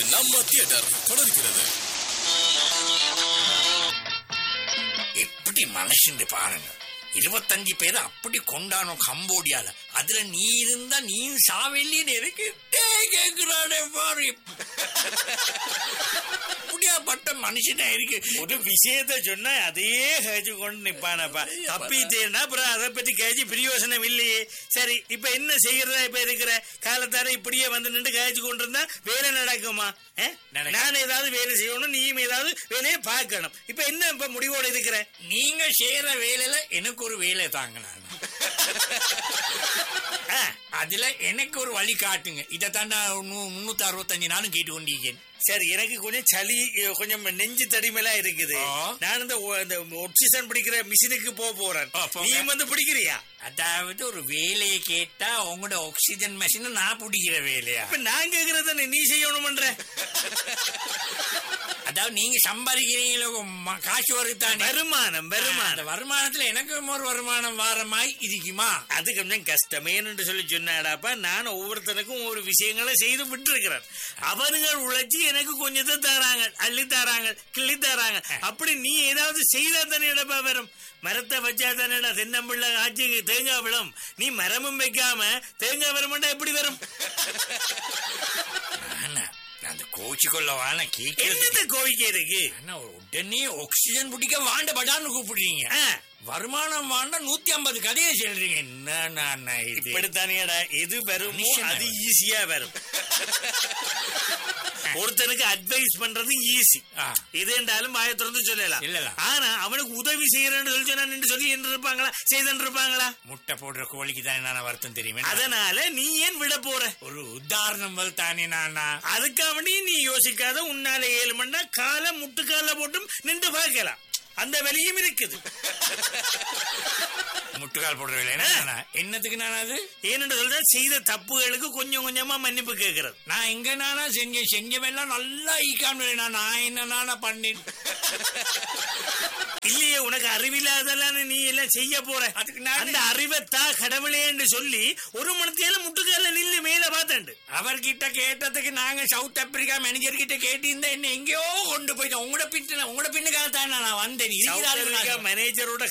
நம்ம தியேட்டர் தொடர்கிறது எப்படி மனுஷன் பாருங்க இருபத்தஞ்சு பேர் அப்படி கொண்டானோம் கம்போடியால அதுல நீ இருந்தா நீ சாவெல்லின்னு எனக்கு கேக்குறானே பாரு முடியாப்பட்ட மனுஷனா இருக்கு ஒரு விஷயத்த சொன்னா அதையே கேச்சு கொண்டு நிப்பானப்பா தப்பித்தேன்னா அப்புறம் அதை பத்தி கேச்சு பிரயோசனம் இல்லையே சரி இப்ப என்ன செய்யறதா இப்ப இருக்கிற காலத்தார இப்படியே வந்து நின்று கேச்சு கொண்டு இருந்தா வேலை நடக்குமா ஆ? நடக்கும். நான் ஏதாவது வேலை செய்யணும் நீயும் ஏதாவது வேலையை பார்க்கணும் இப்ப என்ன இப்ப முடிவோட இருக்கிற நீங்க செய்யற வேலையில எனக்கு ஒரு வேலை தாங்க நான் ஆ, அதுல எனக்கு ஒரு வழி காட்டுங்க இதை தாண்டா முன்னூத்தி அறுபத்தஞ்சு நாளும் கேட்டு கொண்டிருக்கேன் சரி எனக்கு கொஞ்சம் சளி அஹ், கொஞ்சம் நெஞ்சு தடிமலா இருக்குது ஆ. நான் இந்த ஒ- இந்த ஒப்சிசன் பிடிக்கிற மிஷினுக்கு போக போறேன் ஆ, போங்க. நீயும் வந்து பிடிக்கிறியா அதாவது ஒரு வேலையை கேட்டா உங்களோட ஆக்சிஜன் மெஷின் நான் பிடிக்கிற வேலையா இப்ப நான் கேக்குறத நீ செய்யணும்ன்ற அதாவது நீங்க சம்பாதிக்கிறீங்களோ ம- காசு வருதானே வருமானம் அந்த வருமானம் வருமானத்துல எனக்கு ஒரு வருமானம் வாரமாய் இருக்குமா அது கொஞ்சம் கஷ்டமேன்னு சொல்லி சொன்னாடாப்பா நான் ஒவ்வொருத்தனுக்கும் ஒரு விஷயங்களை செய்து விட்டுருக்கிறேன் அவனுங்கள் உழைச்சி எனக்கு கொஞ்சத்தை தராங்க அள்ளி தராங்க கிள்ளி தராங்க அப்படி நீ ஏதாவது செய்தா தானே இடப்பா வரும் மரத்தை வச்சா தானேடா தென்னம்பிள்ளை ஆட்சிக்கு தேங்காய் விழும் நீ மரமும் வைக்காம தேங்காய் வரமாட்டா எப்படி வரும் ஆனா, அந்த கோச்சிக்கொள்ள வாழ கேட்கிறது என்னத்த கோவிக்க இருக்கு ஆனா உடனே ஆக்சிஜன் பிடிக்க வாண்டப்படான்னு கூப்பிடுறீங்க ஆ, வருமானம் வாண்ட நூத்தி ஐம்பது கதையை சொல்றீங்க என்ன நான் இது இப்படித்தானேடா எது வருமோ மனுஷனா அது ஈஸியா வரும் ஒருத்தனுக்கு அட்வைஸ் பண்றது ஈஸி ஆ. இது என்றாலும் வாயை திறந்து சொல்லலாம் இல்லலாம். ஆனா அவனுக்கு உதவி செய்யறேன்னு சொல்லி சொன்னா நின்று சொல்லி என்று இருப்பாங்களா செய்தன் இருப்பாங்களா முட்டை போடுற கோழிக்கு தானே நான் வருத்தம் தெரியுமே அதனால நீ ஏன் விட போற ஒரு உதாரணம் போல் தானே நானா அதுக்காக வேண்டி நீ யோசிக்காத உன்னால ஏழு மணி நேரம் காலை முட்டுக்கால போட்டும் நின்று பார்க்கலாம் அந்த வழியும் இருக்குது முட்டுக்கால் போடுற வேலை என்ன நானா? என்னத்துக்கு நான் அது ஏனென்று சொல்ற செய்த தப்புகளுக்கு கொஞ்சம் கொஞ்சமா மன்னிப்பு கேட்கறது நான் எங்க நானா செஞ்சேன் செஞ்சவெல்லாம் நல்லா ஈக்காம நான் என்ன நானா பண்ணேன் இல்லையே உனக்கு அறிவில்லாதெல்லாம் நீ எல்லாம் செய்ய போற அதுக்கு நான் அந்த அறிவை தா கடவுளேன்னு சொல்லி ஒரு மணத்தேல முட்டுக்கால நில்லு மேல பார்த்தாண்டு அவர்கிட்ட கேட்டதுக்கு நாங்க சவுத் ஆப்பிரிக்கா மேனேஜர் கிட்ட கேட்டிருந்தா என்ன எங்கேயோ கொண்டு போயிட்டோம் உங்களோட பின்ன உங்களோட பின்னுக்காக தான் நான் வந்தேன் இருக்கிறாரு மேனேஜரோட